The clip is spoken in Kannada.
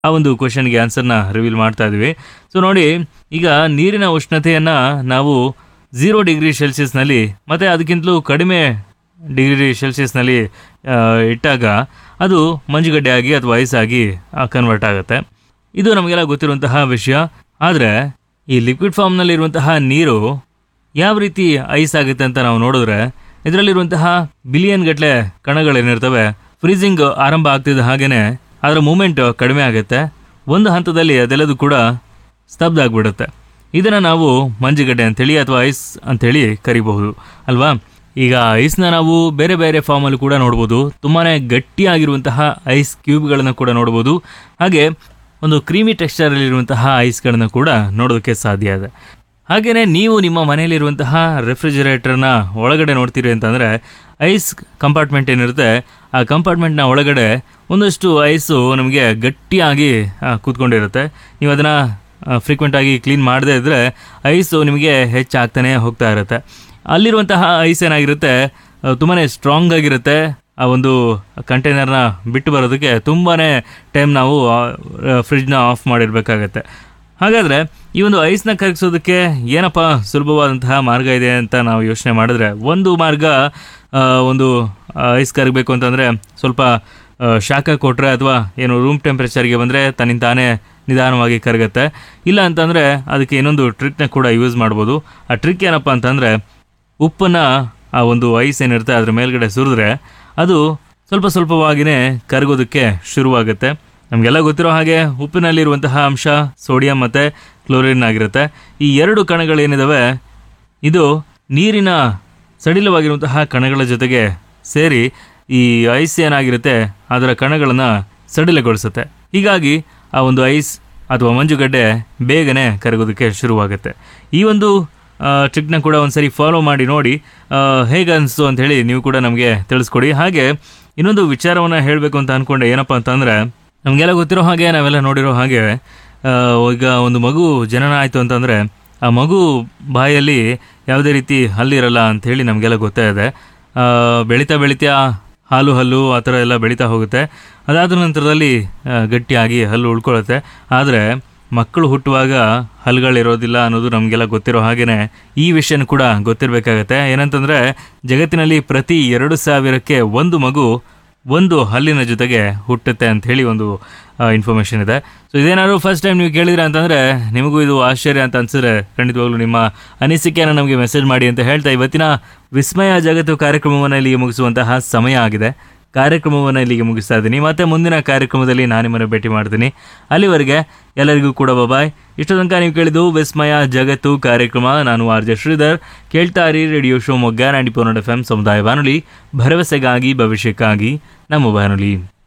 ಆ ಒಂದು ಕ್ವಶನ್ಗೆ ಆನ್ಸರ್ನ ರಿವೀಲ್ ಮಾಡ್ತಾ ಇದ್ವಿ ಸೊ ನೋಡಿ ಈಗ ನೀರಿನ ಉಷ್ಣತೆಯನ್ನು ನಾವು ಝೀರೋ ಡಿಗ್ರಿ ಸೆಲ್ಸಿಯಸ್ನಲ್ಲಿ ಮತ್ತು ಅದಕ್ಕಿಂತಲೂ ಕಡಿಮೆ ಡಿಗ್ರಿ ಸೆಲ್ಸಿಯಸ್ನಲ್ಲಿ ಆ, ಇಟ್ಟಾಗ ಅದು ಮಂಜುಗಡ್ಡೆ ಆಗಿ ಅಥವಾ ಐಸ್ ಆಗಿ ಕನ್ವರ್ಟ್ ಆಗುತ್ತೆ ಇದು ನಮಗೆಲ್ಲ ಗೊತ್ತಿರುವಂತಹ ವಿಷಯ ಆದರೆ ಈ ಲಿಕ್ವಿಡ್ ಫಾರ್ಮ್ನಲ್ಲಿರುವಂತಹ ನೀರು ಯಾವ ರೀತಿ ಐಸ್ ಆಗುತ್ತೆ ಅಂತ ನಾವು ನೋಡಿದ್ರೆ ಇದರಲ್ಲಿರುವಂತಹ ಬಿಲಿಯನ್ ಗಟ್ಟಲೆ ಕಣಗಳೇನಿರ್ತವೆ ಫ್ರೀಸಿಂಗ್ ಆರಂಭ ಆಗ್ತಿದ್ದ ಹಾಗೇನೆ ಅದರ ಮೂಮೆಂಟ್ ಕಡಿಮೆ ಆಗುತ್ತೆ ಒಂದು ಹಂತದಲ್ಲಿ ಅದೆಲ್ಲದೂ ಕೂಡ ಸ್ತಬ್ಧ ಆಗಿಬಿಡುತ್ತೆ ಇದನ್ನು ನಾವು ಮಂಜುಗಡ್ಡೆ ಅಂತೇಳಿ ಅಥವಾ ಐಸ್ ಅಂತೇಳಿ ಕರಿಬಹುದು ಅಲ್ವಾ ಈಗ ಐಸ್ನ ನಾವು ಬೇರೆ ಬೇರೆ ಫಾರ್ಮಲ್ಲಿ ಕೂಡ ನೋಡ್ಬೋದು ತುಂಬಾ ಗಟ್ಟಿಯಾಗಿರುವಂತಹ ಐಸ್ ಕ್ಯೂಬ್ಗಳನ್ನು ಕೂಡ ನೋಡ್ಬೋದು ಹಾಗೆ ಒಂದು ಕ್ರೀಮಿ ಟೆಕ್ಸ್ಚರಲ್ಲಿರುವಂತಹ ಐಸ್ಗಳನ್ನು ಕೂಡ ನೋಡೋದಕ್ಕೆ ಸಾಧ್ಯ ಇದೆ ಹಾಗೆಯೇ ನೀವು ನಿಮ್ಮ ಮನೆಯಲ್ಲಿರುವಂತಹ ರೆಫ್ರಿಜರೇಟರ್ನ ಒಳಗಡೆ ನೋಡ್ತೀರಿ ಅಂತಂದರೆ ಐಸ್ ಕಂಪಾರ್ಟ್ಮೆಂಟ್ ಏನಿರುತ್ತೆ ಆ ಕಂಪಾರ್ಟ್ಮೆಂಟ್ನ ಒಳಗಡೆ ಒಂದಷ್ಟು ಐಸು ನಮಗೆ ಗಟ್ಟಿಯಾಗಿ ಆ, ಕೂತ್ಕೊಂಡಿರುತ್ತೆ ನೀವು ಅದನ್ನು ಫ್ರೀಕ್ವೆಂಟಾಗಿ ಕ್ಲೀನ್ ಮಾಡದೇ ಇದ್ದರೆ ಐಸು ನಿಮಗೆ ಹೆಚ್ಚಾಗ್ತಾನೆ ಹೋಗ್ತಾ ಇರುತ್ತೆ ಅಲ್ಲಿರುವಂತಹ ಐಸ್ ಏನಾಗಿರುತ್ತೆ ತುಂಬಾ ಸ್ಟ್ರಾಂಗ್ ಆಗಿರುತ್ತೆ ಆ ಒಂದು ಕಂಟೈನರ್ನ ಬಿಟ್ಟು ಬರೋದಕ್ಕೆ ತುಂಬಾ ಟೈಮ್ ನಾವು ಫ್ರಿಡ್ಜ್ನ ಆಫ್ ಮಾಡಿರಬೇಕಾಗತ್ತೆ ಹಾಗಾದರೆ ಈ ಒಂದು ಐಸ್ನ ಕರಗಿಸೋದಕ್ಕೆ ಏನಪ್ಪ ಸುಲಭವಾದಂತಹ ಮಾರ್ಗ ಇದೆ ಅಂತ ನಾವು ಯೋಚನೆ ಮಾಡಿದ್ರೆ ಒಂದು ಮಾರ್ಗ ಆ, ಒಂದು ಐಸ್ ಕರಗಬೇಕು ಅಂತಂದರೆ ಸ್ವಲ್ಪ ಆ, ಶಾಖ ಕೊಟ್ಟರೆ ಅಥವಾ ಏನು ರೂಮ್ ಟೆಂಪ್ರೇಚರ್ಗೆ ಬಂದರೆ ತನ್ನಿಂದ ತಾನೇ ನಿಧಾನವಾಗಿ ಕರಗತ್ತೆ ಇಲ್ಲ ಅಂತಂದರೆ ಅದಕ್ಕೆ ಇನ್ನೊಂದು ಟ್ರಿಕ್ನ ಕೂಡ ಯೂಸ್ ಮಾಡ್ಬೋದು ಆ ಟ್ರಿಕ್ ಏನಪ್ಪ ಅಂತಂದರೆ ಉಪ್ಪನ್ನು ಆ ಒಂದು ಐಸ್ ಏನಿರುತ್ತೆ ಅದ್ರ ಮೇಲ್ಗಡೆ ಸುರಿದ್ರೆ ಅದು ಸ್ವಲ್ಪ ಸ್ವಲ್ಪವಾಗಿಯೇ ಕರಗೋದಕ್ಕೆ ಶುರುವಾಗುತ್ತೆ ನಮಗೆಲ್ಲ ಗೊತ್ತಿರೋ ಹಾಗೆ ಉಪ್ಪಿನಲ್ಲಿರುವಂತಹ ಅಂಶ ಸೋಡಿಯಂ ಮತ್ತು ಕ್ಲೋರಿನ್ ಆಗಿರುತ್ತೆ ಈ ಎರಡು ಕಣಗಳೇನಿದಾವೆ ಇದು ನೀರಿನ ಸಡಿಲವಾಗಿರುವಂತಹ ಕಣಗಳ ಜೊತೆಗೆ ಸೇರಿ ಈ ಐಸ್ ಏನಾಗಿರುತ್ತೆ ಅದರ ಕಣಗಳನ್ನು ಸಡಿಲಗೊಳಿಸುತ್ತೆ ಹೀಗಾಗಿ ಆ ಒಂದು ಐಸ್ ಅಥವಾ ಮಂಜುಗಡ್ಡೆ ಬೇಗನೆ ಕರಗೋದಕ್ಕೆ ಶುರುವಾಗುತ್ತೆ ಈ ಒಂದು ಟ್ರಿಕ್ನ ಕೂಡ ಒಂದ್ಸರಿ ಫಾಲೋ ಮಾಡಿ ನೋಡಿ ಆ, ಹೇಗೆ ಅನಿಸ್ತು ಅಂತ ಹೇಳಿ ನೀವು ಕೂಡ ನಮಗೆ ತಿಳಿಸ್ಕೊಡಿ ಹಾಗೆ ಇನ್ನೊಂದು ವಿಚಾರವನ್ನು ಹೇಳಬೇಕು ಅಂತ ಅಂದ್ಕೊಂಡೆ ಏನಪ್ಪ ಅಂತಂದರೆ ನಮಗೆಲ್ಲ ಗೊತ್ತಿರೋ ಹಾಗೆ ನಾವೆಲ್ಲ ನೋಡಿರೋ ಹಾಗೆ ಆ, ಈಗ ಒಂದು ಮಗು ಜನನ ಆಯಿತು ಅಂತಂದರೆ ಆ ಮಗು ಬಾಯಲ್ಲಿ ಯಾವುದೇ ರೀತಿ ಹಲ್ಲಿರಲ್ಲ ಅಂಥೇಳಿ ನಮಗೆಲ್ಲ ಗೊತ್ತೇ ಇದೆ ಆ, ಬೆಳೀತಾ ಬೆಳೀತಾ ಹಾಲು ಹಲ್ಲು ಆ ಥರ ಎಲ್ಲ ಬೆಳೀತಾ ಹೋಗುತ್ತೆ ಅದಾದ ನಂತರದಲ್ಲಿ ಆ, ಗಟ್ಟಿಯಾಗಿ ಹಲ್ಲು ಉಳ್ಕೊಳ್ಳುತ್ತೆ ಆದರೆ ಮಕ್ಕಳು ಹುಟ್ಟುವಾಗ ಹಲ್ಲುಗಳಿರೋದಿಲ್ಲ ಅನ್ನೋದು ನಮಗೆಲ್ಲ ಗೊತ್ತಿರೋ ಹಾಗೇನೆ ಈ ವಿಷಯನೂ ಕೂಡ ಗೊತ್ತಿರಬೇಕಾಗತ್ತೆ ಏನಂತಂದರೆ ಜಗತ್ತಿನಲ್ಲಿ ಪ್ರತಿ ಎರಡು ಸಾವಿರಕ್ಕೆ ಒಂದು ಮಗು ಒಂದು ಹಲ್ಲಿನ ಜೊತೆಗೆ ಹುಟ್ಟುತ್ತೆ ಅಂತ ಹೇಳಿ ಒಂದು ಇನ್ಫಾರ್ಮೇಷನ್ ಇದೆ ಸೊ ಇದೇನಾದ್ರು ಫಸ್ಟ್ ಟೈಮ್ ನೀವು ಕೇಳಿದ್ರೆ ಅಂತಂದರೆ ನಿಮಗೂ ಇದು ಆಶ್ಚರ್ಯ ಅಂತ ಅನ್ಸಿದ್ರೆ ಖಂಡಿತವಾಗ್ಲೂ ನಿಮ್ಮ ಅನಿಸಿಕೆಯನ್ನು ನಮಗೆ ಮೆಸೇಜ್ ಮಾಡಿ ಅಂತ ಹೇಳ್ತಾ ಇವತ್ತಿನ ವಿಸ್ಮಯ ಜಗತ್ತು ಕಾರ್ಯಕ್ರಮವನ್ನು ಇಲ್ಲಿಗೆ ಮುಗಿಸುವಂತಹ ಸಮಯ ಆಗಿದೆ ಕಾರ್ಯಕ್ರಮವನ್ನು ಇಲ್ಲಿಗೆ ಮುಗಿಸ್ತಾ ಇದ್ದೀನಿ ಮತ್ತೆ ಮುಂದಿನ ಕಾರ್ಯಕ್ರಮದಲ್ಲಿ ನಾನು ನಿಮ್ಮನ್ನು ಭೇಟಿ ಮಾಡ್ತೀನಿ ಅಲ್ಲಿವರೆಗೆ ಎಲ್ಲರಿಗೂ ಕೂಡ ಬಾಯ್ ಇಷ್ಟು ತನಕ ನೀವು ಕೇಳಿದ್ದು ವಿಸ್ಮಯ ಜಗತ್ತು ಕಾರ್ಯಕ್ರಮ ನಾನು ಆರ್ ಜೆ ಶ್ರೀಧರ್ ಕೇಳ್ತಾ ಇರಿ radio Shivamogga ninety four F M ಸಮುದಾಯ ಬಾನುಲಿ ಭರವಸೆಗಾಗಿ ಭವಿಷ್ಯಕ್ಕಾಗಿ ನಮ್ಮ ಬಾನುಲಿ